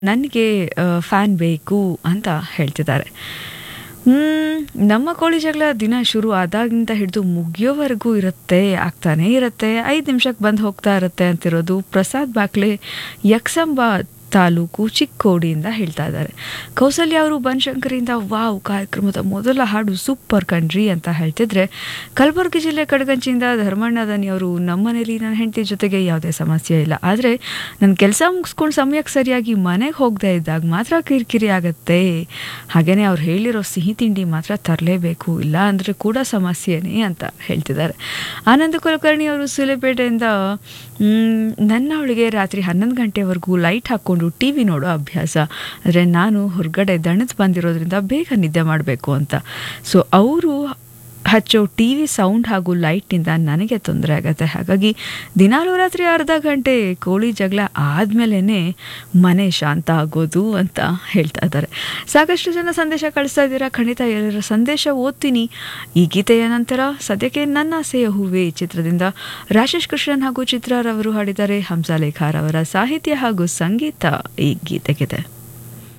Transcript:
ನನಗೆ ಫ್ಯಾನ್ ಬೇಕು ಅಂತ ಹೇಳ್ತಿದ್ದಾರೆ ಹ್ಮ್, ನಮ್ಮ ಕೋಳಿ ಜಗಳ ದಿನ ಶುರು ಆದಾಗಿಂದ ಹಿಡಿದು ಮುಗಿಯೋವರೆಗೂ ಇರುತ್ತೆ ಆಗ್ತಾನೇ ಇರುತ್ತೆ ಐದು ನಿಮಿಷಕ್ಕೆ ಬಂದು ಹೋಗ್ತಾ ಇರುತ್ತೆ ಅಂತಿರೋದು ಪ್ರಸಾದ್ ಬಾಕ್ಲೆ ಯಕ್ಷಂಬ ತಾಲೂಕು ಚಿಕ್ಕೋಡಿಯಿಂದ ಹೇಳ್ತಾ ಇದ್ದಾರೆ ಕೌಸಲ್ಯ ಅವರು ಬನಶಂಕರಿಯಿಂದ ವಾವ್ ಕಾರ್ಯಕ್ರಮದ ಮೊದಲ ಹಾಡು ಸೂಪರ್ ಕಣ್ರಿ ಅಂತ ಹೇಳ್ತಿದ್ರೆ ಕಲಬುರಗಿ ಜಿಲ್ಲೆ ಕಡಗಂಚಿಯಿಂದ ಧರ್ಮಣ್ಣ ದನಿ ಅವರು ನಮ್ಮನೇಲಿ ನನ್ನ ಹೆಂಡತಿ ಜೊತೆಗೆ ಯಾವುದೇ ಸಮಸ್ಯೆ ಇಲ್ಲ ಆದರೆ ನನ್ನ ಕೆಲಸ ಮುಗಿಸ್ಕೊಂಡು ಸಮಯಕ್ಕೆ ಸರಿಯಾಗಿ ಮನೆಗೆ ಹೋಗದೆ ಇದ್ದಾಗ ಮಾತ್ರ ಕಿರಿಕಿರಿ ಆಗತ್ತೆ ಹಾಗೆಯೇ ಅವ್ರು ಹೇಳಿರೋ ಸಿಹಿ ತಿಂಡಿ ಮಾತ್ರ ತರಲೇಬೇಕು ಇಲ್ಲ ಅಂದರೆ ಕೂಡ ಸಮಸ್ಯೆನೇ ಅಂತ ಹೇಳ್ತಿದ್ದಾರೆ ಆನಂದ ಕುಲಕರ್ಣಿ ಅವರು ಸುಲೆಪೇಟೆಯಿಂದ ಮ್, ನನ್ನ ಅವಳಿಗೆ ರಾತ್ರಿ ಹನ್ನೊಂದು ಗಂಟೆವರೆಗೂ ಲೈಟ್ ಹಾಕ್ಕೊಂಡು ಟಿ ವಿ ನೋಡೋ ಅಭ್ಯಾಸ ಆದರೆ ನಾನು ಹೊರಗಡೆ ದಣದು ಬಂದಿರೋದ್ರಿಂದ ಬೇಗ ನಿದ್ದೆ ಮಾಡಬೇಕು ಅಂತ ಸೊ ಅವರು ಹಚ್ಚೋ ಟಿ ವಿ ಸೌಂಡ್ ಹಾಗೂ ಲೈಟ್ನಿಂದ ನನಗೆ ತೊಂದರೆ ಆಗುತ್ತೆ ಹಾಗಾಗಿ ದಿನಾಲೂ ರಾತ್ರಿ ಅರ್ಧ ಗಂಟೆ ಕೋಳಿ ಜಗಳ ಆದಮೇಲೆ ಮನೆ ಶಾಂತ ಆಗೋದು ಅಂತ ಹೇಳ್ತಾ ಇದ್ದಾರೆ ಸಾಕಷ್ಟು ಜನ ಸಂದೇಶ ಕಳಿಸ್ತಾ ಇದ್ದೀರಾ ಖಂಡಿತ ಎಲ್ಲರ ಸಂದೇಶ ಓದ್ತೀನಿ ಈ ಗೀತೆಯ ನಂತರ ಸದ್ಯಕ್ಕೆ ನನ್ನ ಆಸೆಯ ಹೂವೆ ಚಿತ್ರದಿಂದ ರಾಜೇಶ್ ಕೃಷ್ಣನ್ ಹಾಗೂ ಚಿತ್ರರವರು ಹಾಡಿದ್ದಾರೆ ಹಂಸಲೇಖಾರ್ ಅವರ ಸಾಹಿತ್ಯ ಹಾಗೂ ಸಂಗೀತ ಈ ಗೀತೆಗಿದೆ